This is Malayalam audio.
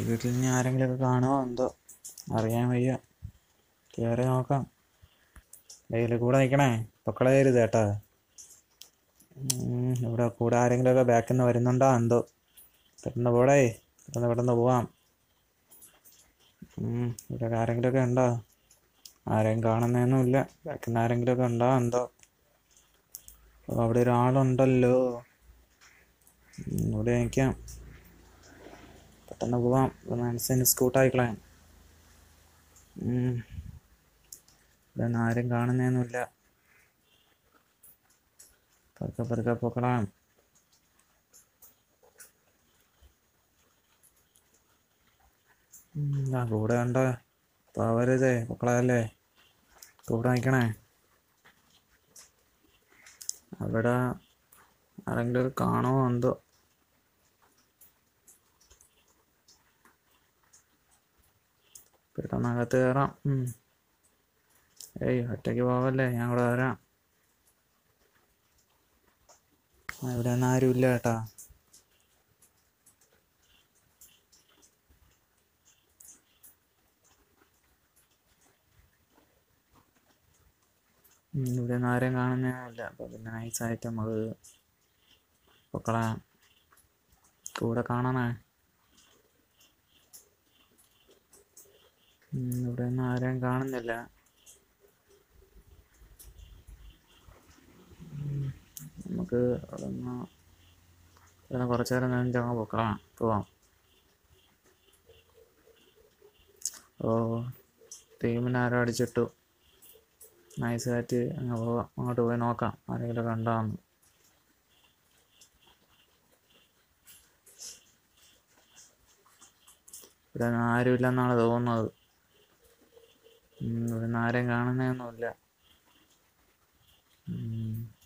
വീട്ടിൽ ഇനി ആരെങ്കിലുമൊക്കെ കാണുമോ എന്തോ അറിയാൻ വയ്യ കയറി നോക്കാം ഡെയിലി കൂടെ നിൽക്കണേ പൊക്കളയരുത് കേട്ടാ ഉം, ഇവിടെ കൂടെ ആരെങ്കിലുമൊക്കെ ബാക്കിൽ നിന്ന് വരുന്നുണ്ടോ എന്തോ പെട്ടെന്ന് പോടേ പെട്ടെന്ന് പെട്ടെന്ന് പോവാം ഉം, ഇവിടെ ആരെങ്കിലുമൊക്കെ ഉണ്ടോ ആരെയും കാണുന്നൊന്നുമില്ല ബാക്കിൽ നിന്ന് ആരെങ്കിലുമൊക്കെ ഉണ്ടോ എന്തോ ഓ, അവിടെ ഒരാളുണ്ടല്ലോ ഉം, ഇവിടെ നിൽക്കാം പെട്ടെന്ന് പോവാം മനസ്സിന് സ്കൂട്ടായിക്കളയാം ഇവിടെ ഒന്നും ആരും കാണുന്നൊന്നുമില്ല പതുക്കെ പതുക്കെ പൊക്കളാം ഉം, ആ കൂടെ ഉണ്ടോ പോവരുതേ പൊക്കളല്ലേ കൂടെ നിൽക്കണേ അവിടെ ആരെങ്കിലും ഒക്കെ കാണുമോ എന്തോ പെട്ടെന്ന് അകത്ത് കയറാം ഉം. ഏയ് ഒറ്റയ്ക്ക് പോവല്ലേ ഞാൻ കൂടെ വരാം ആ, ഇവിടെ ഒന്നും ആരും ഇല്ല കേട്ടാ ഉം, ഇവിടെ ഒന്നും ആരെയും കാണുന്നില്ല അപ്പൊ പിന്നെ നൈസായിട്ട് നമുക്ക് പൊക്കളാം കൂടെ കാണണേ ഉം, ഇവിടെ ഒന്നും ആരെയും കാണുന്നില്ല ഉം, നമുക്ക് അവിടെ നിന്ന് ഇവിടെ കുറച്ചു നേരം കഴിഞ്ഞിട്ട് അങ്ങ് പൊക്കളാം പോവാം ഓ ടീമിനെ ആരോ അടിച്ചിട്ടു നൈസായിട്ട് അങ്ങ് പോവാം അങ്ങോട്ട് പോയി നോക്കാം ആരെങ്കിലും കണ്ടാന്ന് ഇവിടെ ഒന്നും ആരുമില്ലെന്നാണ് തോന്നുന്നത് ഉം, ഇവിടെ നിന്ന് ആരെയും കാണുന്നൊന്നുമില്ല ഉം.